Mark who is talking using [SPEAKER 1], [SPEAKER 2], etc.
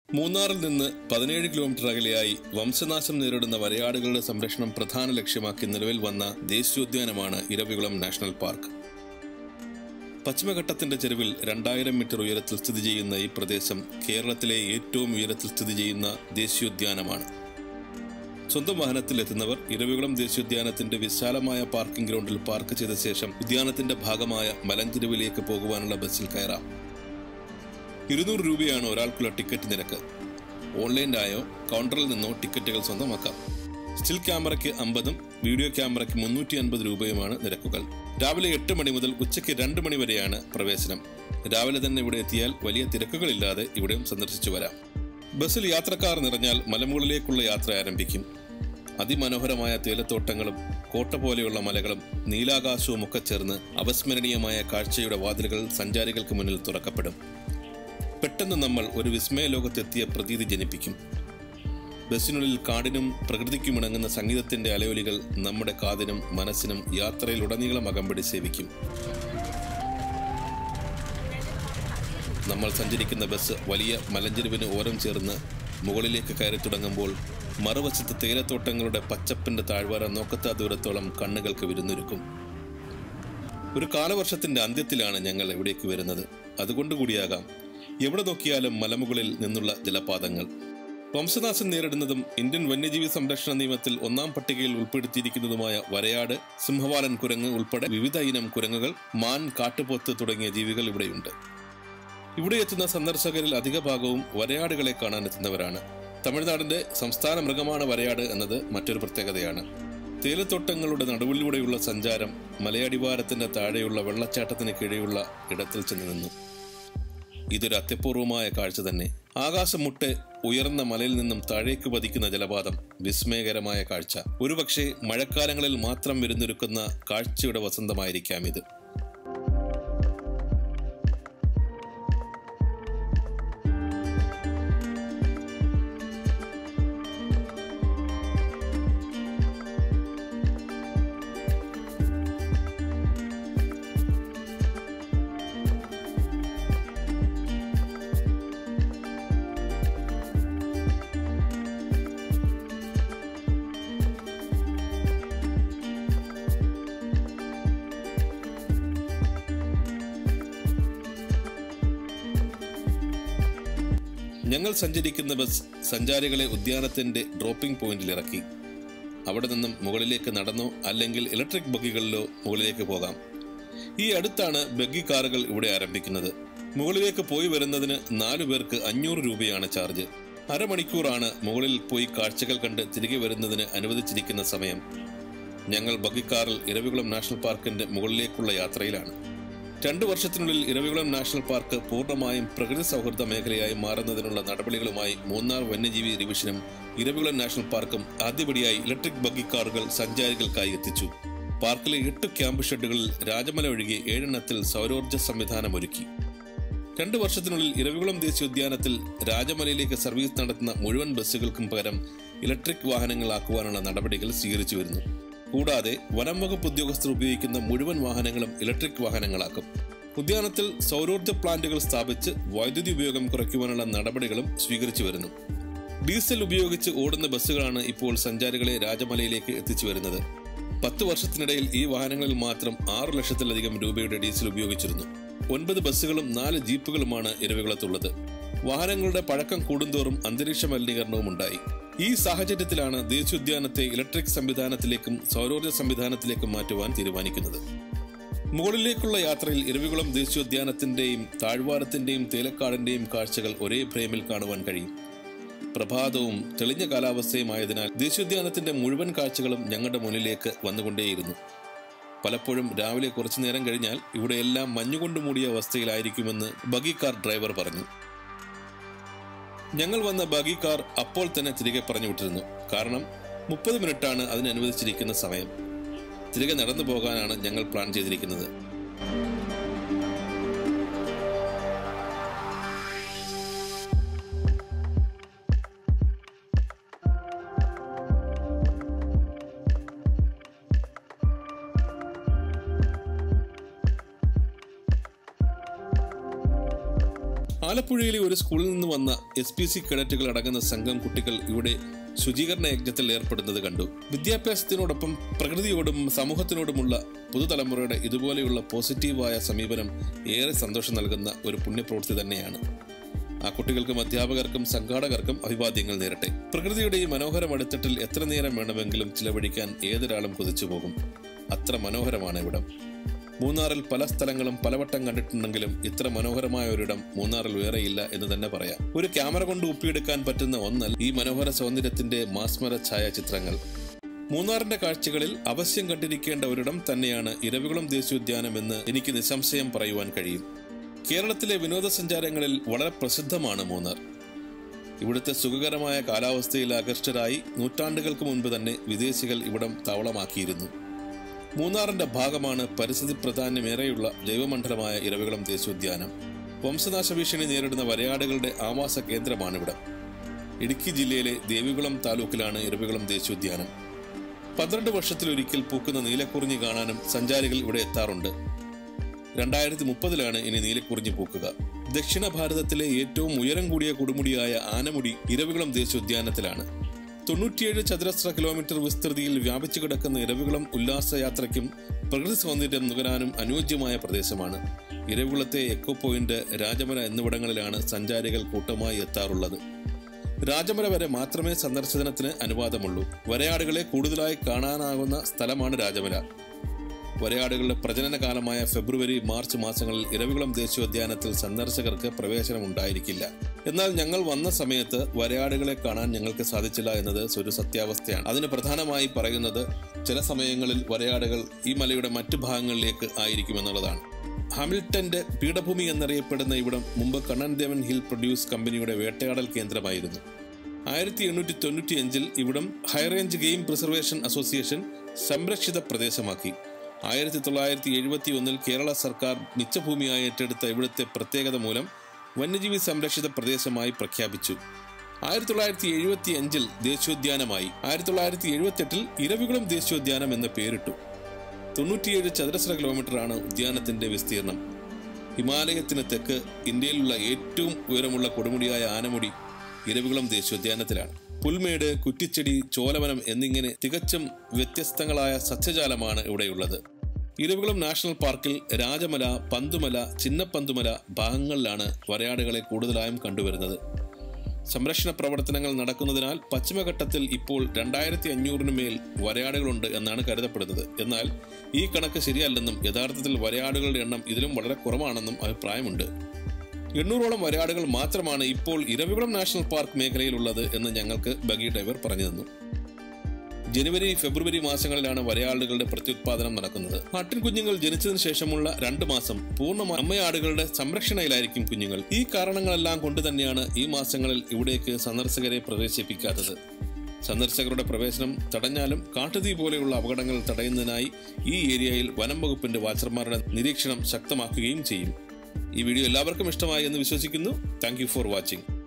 [SPEAKER 1] മൂന്നാറിൽ നിന്ന് പതിനേഴ് കിലോമീറ്റർ അകലെയായി വംശനാശം നേരിടുന്ന വരയാടുകളുടെ സംരക്ഷണം പ്രധാന ലക്ഷ്യമാക്കി നിലവിൽ വന്ന ദേശീയോദ്യാനമാണ് ഇരവികുളം നാഷണൽ പാർക്ക് പശ്ചിമഘട്ടത്തിന്റെ ചെരുവിൽ രണ്ടായിരം മീറ്റർ ഉയരത്തിൽ സ്ഥിതി ചെയ്യുന്ന ഈ പ്രദേശം കേരളത്തിലെ ഏറ്റവും ഉയരത്തിൽ സ്ഥിതി ചെയ്യുന്ന ദേശീയോദ്യാനമാണ് സ്വന്തം വാഹനത്തിൽ എത്തുന്നവർ ഇരവികുളം ദേശീയോദ്യാനത്തിന്റെ വിശാലമായ പാർക്കിംഗ് ഗ്രൗണ്ടിൽ പാർക്ക് ചെയ്ത ശേഷം ഉദ്യാനത്തിന്റെ ഭാഗമായ മലഞ്ചെരുവിലേക്ക് പോകുവാനുള്ള ബസ്സിൽ കയറാം ഇരുന്നൂറ് രൂപയാണ് ഒരാൾക്കുള്ള ടിക്കറ്റ് നിരക്ക് ഓൺലൈനായോ കൗണ്ടറിൽ നിന്നോ ടിക്കറ്റുകൾ സ്വന്തമാക്കാം സ്റ്റിൽ ക്യാമറയ്ക്ക് അമ്പതും വീഡിയോ ക്യാമറയ്ക്ക് മുന്നൂറ്റി അൻപത് രൂപയുമാണ് നിരക്കുകൾ രാവിലെ എട്ട് മണി മുതൽ ഉച്ചയ്ക്ക് രണ്ട് മണി വരെയാണ് പ്രവേശനം രാവിലെ തന്നെ ഇവിടെ എത്തിയാൽ വലിയ തിരക്കുകളില്ലാതെ ഇവിടെയും സന്ദർശിച്ചു വരാം ബസ്സിൽ യാത്രക്കാർ നിറഞ്ഞാൽ മലമുകളിലേക്കുള്ള യാത്ര ആരംഭിക്കും അതിമനോഹരമായ തേയിലത്തോട്ടങ്ങളും കോട്ട പോലെയുള്ള മലകളും നീലാകാശവും ഒക്കെ ചേർന്ന് അവിസ്മരണീയമായ കാഴ്ചയുടെ വാതിലുകൾ സഞ്ചാരികൾക്ക് മുന്നിൽ തുറക്കപ്പെടും പെട്ടെന്ന് നമ്മൾ ഒരു വിസ്മയ ലോകത്തെത്തിയ പ്രതീതി ജനിപ്പിക്കും ബസ്സിനുള്ളിൽ കാടിനും പ്രകൃതിക്കും ഇണങ്ങുന്ന സംഗീതത്തിന്റെ അലയൊലികൾ നമ്മുടെ കാതിനും മനസ്സിനും യാത്രയിൽ ഉടനീളം അകമ്പടി സേവിക്കും നമ്മൾ സഞ്ചരിക്കുന്ന ബസ് വലിയ മലഞ്ചെരുവിന് ഓരം ചേർന്ന് മുകളിലേക്ക് കയറി തുടങ്ങുമ്പോൾ മറുവശത്ത് തേയിലത്തോട്ടങ്ങളുടെ പച്ചപ്പിന്റെ താഴ്വാര നോക്കത്താ ദൂരത്തോളം കണ്ണുകൾക്ക് വിരുന്നൊരുക്കും ഒരു കാലവർഷത്തിന്റെ അന്ത്യത്തിലാണ് ഞങ്ങൾ എവിടേക്ക് വരുന്നത് അതുകൊണ്ടുകൂടിയാകാം എവിടെ നോക്കിയാലും മലമുകളിൽ നിന്നുള്ള ജലപാതങ്ങൾ വംശനാശം നേരിടുന്നതും ഇന്ത്യൻ വന്യജീവി സംരക്ഷണ നിയമത്തിൽ ഒന്നാം പട്ടികയിൽ ഉൾപ്പെടുത്തിയിരിക്കുന്നതുമായ വരയാട് സിംഹവാലൻ കുരങ്ങ് ഉൾപ്പെടെ വിവിധ ഇനം കുരങ്ങുകൾ മാൻ കാട്ടുപോത്ത് തുടങ്ങിയ ജീവികൾ ഇവിടെയുണ്ട് ഇവിടെ എത്തുന്ന സന്ദർശകരിൽ അധിക ഭാഗവും വരയാടുകളെ കാണാൻ എത്തുന്നവരാണ് തമിഴ്നാടിന്റെ സംസ്ഥാന മൃഗമാണ് വരയാട് എന്നത് മറ്റൊരു പ്രത്യേകതയാണ് തേയിലത്തോട്ടങ്ങളുടെ നടുവിലൂടെയുള്ള സഞ്ചാരം മലയടിവാരത്തിന്റെ താഴെയുള്ള വെള്ളച്ചാട്ടത്തിന് കീഴെയുള്ള ഇടത്തിൽ ചെന്ന് നിന്നു ഇതൊരു അത്യപൂർവമായ കാഴ്ച തന്നെ ആകാശം മുട്ടെ ഉയർന്ന മലയിൽ നിന്നും താഴേക്ക് പതിക്കുന്ന ജലപാതം വിസ്മയകരമായ കാഴ്ച ഒരുപക്ഷെ മഴക്കാലങ്ങളിൽ മാത്രം വിരുന്നൊരുക്കുന്ന കാഴ്ചയുടെ വസന്തമായിരിക്കാം ഇത് ഞങ്ങൾ സഞ്ചരിക്കുന്ന ബസ് സഞ്ചാരികളെ ഉദ്യാനത്തിന്റെ ഡ്രോപ്പിംഗ് പോയിന്റിൽ ഇറക്കി അവിടെ നിന്നും മുകളിലേക്ക് നടന്നോ അല്ലെങ്കിൽ ഇലക്ട്രിക് ബഗ്ഗികളിലോ മുകളിലേക്ക് പോകാം ഈ അടുത്താണ് ബഗ്ഗി കാറുകൾ ഇവിടെ ആരംഭിക്കുന്നത് മുകളിലേക്ക് പോയി വരുന്നതിന് നാലു പേർക്ക് അഞ്ഞൂറ് രൂപയാണ് ചാർജ് അരമണിക്കൂറാണ് മുകളിൽ പോയി കാഴ്ചകൾ കണ്ട് തിരികെ വരുന്നതിന് അനുവദിച്ചിരിക്കുന്ന സമയം ഞങ്ങൾ ബഗ്ഗിക്കാറിൽ ഇരവികുളം നാഷണൽ പാർക്കിന്റെ മുകളിലേക്കുള്ള യാത്രയിലാണ് രണ്ടു വർഷത്തിനുള്ളിൽ ഇരവികുളം നാഷണൽ പാർക്ക് പൂർണ്ണമായും പ്രകൃതി സൗഹൃദ മേഖലയായി മാറുന്നതിനുള്ള നടപടികളുമായി മൂന്നാർ വന്യജീവി ഡിവിഷനും ഇരവികുളം നാഷണൽ പാർക്കും ആദ്യപടിയായി ഇലക്ട്രിക് ബഗ്ഗി കാറുകൾ സഞ്ചാരികൾക്കായി എത്തിച്ചു പാർക്കിലെ എട്ട് ക്യാമ്പ് ഷെഡുകളിൽ രാജമല ഒഴികെ ഏഴെണ്ണത്തിൽ സൗരോർജ്ജ സംവിധാനം ഒരുക്കി രണ്ടു വർഷത്തിനുള്ളിൽ ഇരവികുളം ദേശീയോദ്യാനത്തിൽ രാജമലയിലേക്ക് സർവീസ് നടത്തുന്ന മുഴുവൻ ബസ്സുകൾക്കും പകരം ഇലക്ട്രിക് വാഹനങ്ങളാക്കുവാനുള്ള നടപടികൾ സ്വീകരിച്ചു വരുന്നു കൂടാതെ വനം വകുപ്പ് ഉദ്യോഗസ്ഥർ ഉപയോഗിക്കുന്ന മുഴുവൻ വാഹനങ്ങളും ഇലക്ട്രിക് വാഹനങ്ങളാക്കും ഉദ്യാനത്തിൽ സൗരോർജ്ജ പ്ലാന്റുകൾ സ്ഥാപിച്ച് വൈദ്യുതി ഉപയോഗം കുറയ്ക്കുവാനുള്ള നടപടികളും സ്വീകരിച്ചു വരുന്നു ഡീസൽ ഉപയോഗിച്ച് ഓടുന്ന ബസ്സുകളാണ് ഇപ്പോൾ സഞ്ചാരികളെ രാജമലയിലേക്ക് എത്തിച്ചു വരുന്നത് പത്ത് വർഷത്തിനിടയിൽ ഈ വാഹനങ്ങളിൽ മാത്രം ആറു ലക്ഷത്തിലധികം രൂപയുടെ ഡീസൽ ഉപയോഗിച്ചിരുന്നു ഒൻപത് ബസ്സുകളും നാല് ജീപ്പുകളുമാണ് ഇരവികുളത്തുള്ളത് വാഹനങ്ങളുടെ പഴക്കം കൂടുന്തോറും അന്തരീക്ഷ മലിനീകരണവും ഉണ്ടായി ഈ സാഹചര്യത്തിലാണ് ദേശീയോദ്യാനത്തെ ഇലക്ട്രിക് സംവിധാനത്തിലേക്കും സൗരോർജ്ജ സംവിധാനത്തിലേക്കും മാറ്റുവാൻ തീരുമാനിക്കുന്നത് മുകളിലേക്കുള്ള യാത്രയിൽ ഇരവികുളം ദേശീയോദ്യാനത്തിന്റെയും താഴ്വാരത്തിന്റെയും തേലക്കാടിന്റെയും കാഴ്ചകൾ ഒരേ ഫ്രെയിമിൽ കാണുവാൻ കഴിയും പ്രഭാതവും തെളിഞ്ഞ കാലാവസ്ഥയുമായതിനാൽ ദേശീയോദ്യാനത്തിന്റെ മുഴുവൻ കാഴ്ചകളും ഞങ്ങളുടെ മുന്നിലേക്ക് വന്നുകൊണ്ടേയിരുന്നു പലപ്പോഴും രാവിലെ കുറച്ചു നേരം കഴിഞ്ഞാൽ ഇവിടെയെല്ലാം മഞ്ഞുകൊണ്ട് മൂടിയ അവസ്ഥയിലായിരിക്കുമെന്ന് ബഗി കാർ ഡ്രൈവർ പറഞ്ഞു ഞങ്ങൾ വന്ന ബഗി കാർ അപ്പോൾ തന്നെ തിരികെ പറഞ്ഞു വിട്ടിരുന്നു കാരണം മുപ്പത് മിനിറ്റാണ് അതിന് അനുവദിച്ചിരിക്കുന്ന സമയം തിരികെ നടന്നു പോകാനാണ് ഞങ്ങൾ പ്ലാൻ ചെയ്തിരിക്കുന്നത് ആലപ്പുഴയിലെ ഒരു സ്കൂളിൽ നിന്ന് വന്ന എസ് പി സി കേഡറ്റുകൾ അടങ്ങുന്ന സംഘം കുട്ടികൾ ഇവിടെ ശുചീകരണ യജ്ഞത്തിൽ ഏർപ്പെടുന്നത് കണ്ടു വിദ്യാഭ്യാസത്തിനോടൊപ്പം പ്രകൃതിയോടും സമൂഹത്തിനോടുമുള്ള പുതുതലമുറയുടെ ഇതുപോലെയുള്ള പോസിറ്റീവായ സമീപനം ഏറെ സന്തോഷം നൽകുന്ന ഒരു പുണ്യപ്രവൃത്തി തന്നെയാണ് ആ കുട്ടികൾക്കും അധ്യാപകർക്കും സംഘാടകർക്കും അഭിവാദ്യങ്ങൾ നേരട്ടെ പ്രകൃതിയുടെ ഈ മനോഹരം അടുത്തിട്ടിൽ എത്ര നേരം വേണമെങ്കിലും ചിലവഴിക്കാൻ ഏതൊരാളും കൊതിച്ചു പോകും അത്ര മനോഹരമാണ് ഇവിടം മൂന്നാറിൽ പല സ്ഥലങ്ങളും പലവട്ടം കണ്ടിട്ടുണ്ടെങ്കിലും ഇത്ര മനോഹരമായ ഒരിടം മൂന്നാറിൽ വേറെയില്ല എന്ന് തന്നെ പറയാം ഒരു ക്യാമറ കൊണ്ട് ഒപ്പിയെടുക്കാൻ പറ്റുന്ന ഒന്നല്ല ഈ മനോഹര സൗന്ദര്യത്തിന്റെ മാസ്മര ഛായാചിത്രങ്ങൾ മൂന്നാറിന്റെ കാഴ്ചകളിൽ അവശ്യം കണ്ടിരിക്കേണ്ട ഒരിടം തന്നെയാണ് ഇരവികുളം ദേശീയോദ്യാനം എന്ന് എനിക്ക് നിസ്സംശയം പറയുവാൻ കഴിയും കേരളത്തിലെ വിനോദസഞ്ചാരങ്ങളിൽ വളരെ പ്രസിദ്ധമാണ് മൂന്നാർ ഇവിടുത്തെ സുഖകരമായ കാലാവസ്ഥയിൽ ആകർഷ്ടരായി നൂറ്റാണ്ടുകൾക്ക് മുൻപ് തന്നെ വിദേശികൾ ഇവിടം താവളമാക്കിയിരുന്നു മൂന്നാറിന്റെ ഭാഗമാണ് പരിസ്ഥിതി പ്രാധാന്യമേറെയുള്ള ജൈവമണ്ഡലമായ ഇരവികുളം ദേശീയോദ്യാനം വംശനാശ ഭീഷണി നേരിടുന്ന വരയാടുകളുടെ ആവാസ കേന്ദ്രമാണിവിടം ഇടുക്കി ജില്ലയിലെ ദേവികുളം താലൂക്കിലാണ് ഇരവികുളം ദേശീയോദ്യാനം പന്ത്രണ്ട് വർഷത്തിലൊരിക്കൽ പൂക്കുന്ന നീലക്കുറിഞ്ഞി കാണാനും സഞ്ചാരികൾ ഇവിടെ എത്താറുണ്ട് രണ്ടായിരത്തി മുപ്പതിലാണ് ഇനി നീലക്കുറിഞ്ഞി പൂക്കുക ദക്ഷിണ ഭാരതത്തിലെ ഏറ്റവും ഉയരം കൂടിയ കൊടുമുടിയായ ആനമുടി ഇരവികുളം ദേശീയോദ്യാനത്തിലാണ് തൊണ്ണൂറ്റിയേഴ് ചതുരശ്ര കിലോമീറ്റർ വിസ്തൃതിയിൽ വ്യാപിച്ചു കിടക്കുന്ന ഇരവികുളം ഉല്ലാസയാത്രയ്ക്കും പ്രകൃതി സൗന്ദര്യം നുകരാനും അനുയോജ്യമായ പ്രദേശമാണ് ഇരവികുളത്തെ എക്കോ പോയിന്റ് രാജമല എന്നിവിടങ്ങളിലാണ് സഞ്ചാരികൾ കൂട്ടമായി എത്താറുള്ളത് രാജമല വരെ മാത്രമേ സന്ദർശനത്തിന് അനുവാദമുള്ളൂ വരയാടുകളെ കൂടുതലായി കാണാനാകുന്ന സ്ഥലമാണ് രാജമല വരയാടുകളുടെ പ്രജനന കാലമായ ഫെബ്രുവരി മാർച്ച് മാസങ്ങളിൽ ഇരവികുളം ദേശീയോദ്യാനത്തിൽ സന്ദർശകർക്ക് പ്രവേശനം ഉണ്ടായിരിക്കില്ല എന്നാൽ ഞങ്ങൾ വന്ന സമയത്ത് വരയാടുകളെ കാണാൻ ഞങ്ങൾക്ക് സാധിച്ചില്ല എന്നത് ഒരു സത്യാവസ്ഥയാണ് അതിന് പ്രധാനമായി പറയുന്നത് ചില സമയങ്ങളിൽ വരയാടുകൾ ഈ മലയുടെ മറ്റു ഭാഗങ്ങളിലേക്ക് ആയിരിക്കുമെന്നുള്ളതാണ് ഹാമിൽട്ടന്റെ പീഠഭൂമി എന്നറിയപ്പെടുന്ന ഇവിടം മുമ്പ് കണ്ണൻ ദേവൻ ഹിൽ പ്രൊഡ്യൂസ് കമ്പനിയുടെ വേട്ടയാടൽ കേന്ദ്രമായിരുന്നു ആയിരത്തി എണ്ണൂറ്റി തൊണ്ണൂറ്റി അഞ്ചിൽ ഇവിടം ഹൈറേഞ്ച് ഗെയിം പ്രിസർവേഷൻ അസോസിയേഷൻ സംരക്ഷിത പ്രദേശമാക്കി ആയിരത്തി തൊള്ളായിരത്തി എഴുപത്തി ഒന്നിൽ കേരള സർക്കാർ മിച്ചഭൂമിയായി ഏറ്റെടുത്ത ഇവിടുത്തെ പ്രത്യേകത മൂലം വന്യജീവി സംരക്ഷിത പ്രദേശമായി പ്രഖ്യാപിച്ചു ആയിരത്തി തൊള്ളായിരത്തി എഴുപത്തി അഞ്ചിൽ ദേശീയോദ്യാനമായി ആയിരത്തി തൊള്ളായിരത്തി എഴുപത്തി എട്ടിൽ ഇരവികുളം ദേശീയോദ്യാനം എന്ന് പേരിട്ടു തൊണ്ണൂറ്റിയേഴ് ചതുരശ്ര കിലോമീറ്ററാണ് ഉദ്യാനത്തിന്റെ വിസ്തീർണം ഹിമാലയത്തിന് തെക്ക് ഇന്ത്യയിലുള്ള ഏറ്റവും ഉയരമുള്ള കൊടുമുടിയായ ആനമുടി ഇരവികുളം ദേശീയോദ്യാനത്തിലാണ് പുൽമേട് കുറ്റിച്ചെടി ചോലവനം എന്നിങ്ങനെ തികച്ചും വ്യത്യസ്തങ്ങളായ സസ്യജാലമാണ് ഇവിടെയുള്ളത് ഇരവികുളം നാഷണൽ പാർക്കിൽ രാജമല പന്തുമല ചിന്നപ്പന്തുമല ഭാഗങ്ങളിലാണ് വരയാടുകളെ കൂടുതലായും കണ്ടുവരുന്നത് സംരക്ഷണ പ്രവർത്തനങ്ങൾ നടക്കുന്നതിനാൽ പശ്ചിമഘട്ടത്തിൽ ഇപ്പോൾ രണ്ടായിരത്തി അഞ്ഞൂറിന് മേൽ വരയാടുകളുണ്ട് എന്നാണ് കരുതപ്പെടുന്നത് എന്നാൽ ഈ കണക്ക് ശരിയല്ലെന്നും യഥാർത്ഥത്തിൽ വരയാടുകളുടെ എണ്ണം ഇതിലും വളരെ കുറവാണെന്നും അഭിപ്രായമുണ്ട് എണ്ണൂറോളം വരയാടുകൾ മാത്രമാണ് ഇപ്പോൾ ഇരവികുളം നാഷണൽ പാർക്ക് മേഖലയിലുള്ളത് എന്ന് ഞങ്ങൾക്ക് ബഗി ഡ്രൈവർ പറഞ്ഞു തന്നു ജനുവരി ഫെബ്രുവരി മാസങ്ങളിലാണ് വരയാടുകളുടെ പ്രത്യുത്പാദനം നടക്കുന്നത് ആട്ടിൻ കുഞ്ഞുങ്ങൾ ജനിച്ചതിന് ശേഷമുള്ള രണ്ട് മാസം പൂർണ്ണമായി അമ്മയാടുകളുടെ സംരക്ഷണയിലായിരിക്കും കുഞ്ഞുങ്ങൾ ഈ കാരണങ്ങളെല്ലാം കൊണ്ട് തന്നെയാണ് ഈ മാസങ്ങളിൽ ഇവിടേക്ക് സന്ദർശകരെ പ്രവേശിപ്പിക്കാത്തത് സന്ദർശകരുടെ പ്രവേശനം തടഞ്ഞാലും കാട്ടുതീ പോലെയുള്ള അപകടങ്ങൾ തടയുന്നതിനായി ഈ ഏരിയയിൽ വനം വകുപ്പിന്റെ വാച്ചർമാരുടെ നിരീക്ഷണം ശക്തമാക്കുകയും ചെയ്യും ഈ വീഡിയോ എല്ലാവർക്കും ഇഷ്ടമായി എന്ന് വിശ്വസിക്കുന്നു താങ്ക് ഫോർ വാച്ചിങ്